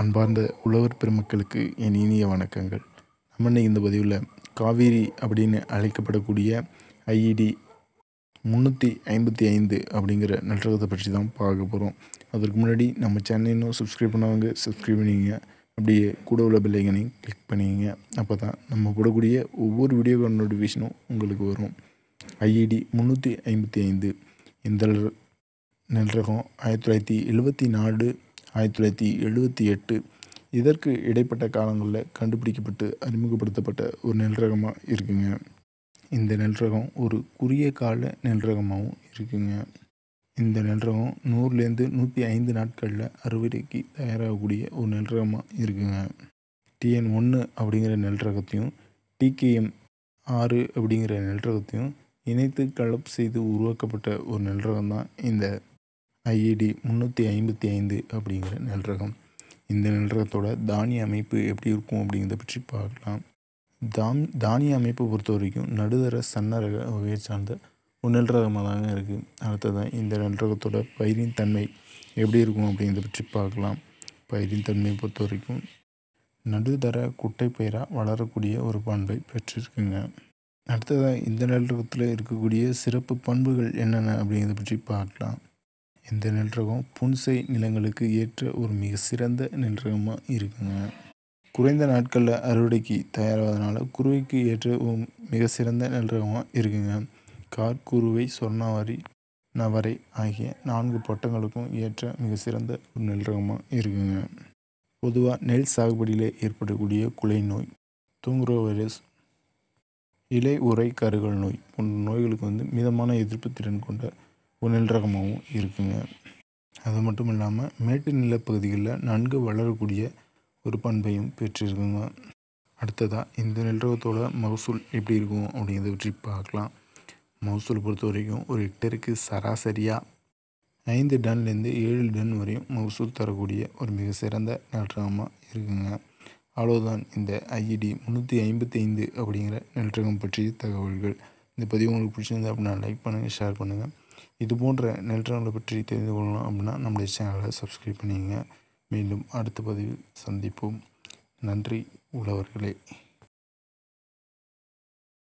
அன்பார்ந்த உழவர் பெருமக்களுக்கு என் இனிய வணக்கங்கள் நம்ம இன்னைக்கு இந்த பதிவில் காவேரி அப்படின்னு அழைக்கப்படக்கூடிய ஐஇடி முந்நூற்றி ஐம்பத்தி ஐந்து அப்படிங்கிற நல்ரகத்தை பற்றி தான் பார்க்க போகிறோம் அதற்கு முன்னாடி நம்ம சேனல் இன்னும் சப்ஸ்கிரைப் பண்ணவங்க சப்ஸ்கிரைப் பண்ணிங்க அப்படியே கூட உள்ள பெல்லைக்கனையும் கிளிக் பண்ணிங்க அப்போ தான் நம்ம போடக்கூடிய ஒவ்வொரு வீடியோ நோட்டிஃபிகேஷனும் உங்களுக்கு வரும் ஐஇடி முந்நூற்றி ஐம்பத்தி ஐந்து இந்த நெல் ரகம் ஆயிரத்தி தொள்ளாயிரத்தி எழுபத்தி நாலு ஆயிரத்தி தொள்ளாயிரத்தி எழுபத்தி எட்டு இதற்கு இடைப்பட்ட காலங்களில் கண்டுபிடிக்கப்பட்டு அறிமுகப்படுத்தப்பட்ட ஒரு நெல் ரகமாக இருக்குங்க இந்த நெல் ரகம் ஒரு குறுகிய கால நெல் ரகமாகவும் இருக்குங்க இந்த நெல் ரகம் நூறுலேருந்து நூற்றி ஐந்து நாட்களில் அறுவடைக்கு தயாராகக்கூடிய ஒரு நெல் ரகமாக இருக்குங்க டிஎன் ஒன்று அப்படிங்கிற நெல் ரகத்தையும் டிகேஎம் ஆறு அப்படிங்கிற நெல் ரகத்தையும் இணைத்து கலப்பு செய்து உருவாக்கப்பட்ட ஒரு நெல் ரகம் தான் இந்த ஐஏடி முந்நூற்றி ஐம்பத்தி ஐந்து அப்படிங்கிற நெல் ரகம் இந்த நெல் ரகத்தோட தானிய அமைப்பு எப்படி இருக்கும் அப்படிங்கிறத பற்றி பார்க்கலாம் தாம் தானிய அமைப்பை பொறுத்த வரைக்கும் நடுதர சன்ன ரக வகையை சார்ந்த ஒரு நெல் ரகமாக தாங்க இருக்குது அடுத்ததான் இந்த நெல் ரகத்தோட பயிரின் தன்மை எப்படி இருக்கும் அப்படிங்கிறத பற்றி பார்க்கலாம் பயிரின் தன்மையை பொறுத்த வரைக்கும் நடுதர குட்டை பயிராக வளரக்கூடிய ஒரு பண்பை பெற்றிருக்குங்க அடுத்ததாக இந்த நெல் ரகத்தில் இருக்கக்கூடிய சிறப்பு பண்புகள் என்னென்ன அப்படிங்கிறத பற்றி பார்க்கலாம் இந்த நெல் ரகம் புன்சை நிலங்களுக்கு ஏற்ற ஒரு மிக சிறந்த நெல் ரகமாக இருக்குங்க குறைந்த நாட்களில் அறுவடைக்கு தயாராவதனால குருவைக்கு ஏற்ற ஒரு மிக சிறந்த நெல் ரகமாக இருக்குங்க கார் குருவை சொர்ணாவாரி நவரை ஆகிய நான்கு பட்டங்களுக்கும் ஏற்ற மிக சிறந்த ஒரு நெல் ரகமாக இருக்குங்க பொதுவாக நெல் சாகுபடியில் ஏற்படக்கூடிய குலை நோய் தூங்குரோ வைரஸ் இலை உரை கருகல் நோய் போன்ற நோய்களுக்கு வந்து மிதமான எதிர்ப்பு திறன் கொண்ட ஒரு நெல் ரகமாகவும் இருக்குங்க அது மட்டும் இல்லாமல் மேட்டு நிலப்பகுதிகளில் நன்கு வளரக்கூடிய ஒரு பண்பையும் பெற்றிருக்குங்க அடுத்ததாக இந்த நெல் ரகத்தோட மகசூல் எப்படி இருக்கும் அப்படிங்கிறத பற்றி பார்க்கலாம் மகசூல் பொறுத்த வரைக்கும் ஒரு ஹெக்டருக்கு சராசரியாக ஐந்து டன்லேருந்து ஏழு டன் வரையும் மகசூல் தரக்கூடிய ஒரு மிக சிறந்த நெல் ரகமாக இருக்குங்க அவ்வளோதான் இந்த ஐஇடி முந்நூற்றி ஐம்பத்தி ஐந்து அப்படிங்கிற நெல் ரகம் பற்றிய தகவல்கள் இந்த பதிவு உங்களுக்கு பிடிச்சிருந்தா அப்படின்னா லைக் பண்ணுங்கள் ஷேர் பண்ணுங்கள் இது போன்ற நெல் ரகங்களை பற்றி தெரிந்து கொள்ளலாம் அப்படின்னா நம்முடைய சேனலை சப்ஸ்கிரைப் பண்ணிங்க மீண்டும் அடுத்த பதிவில் சந்திப்போம் நன்றி உழவர்களே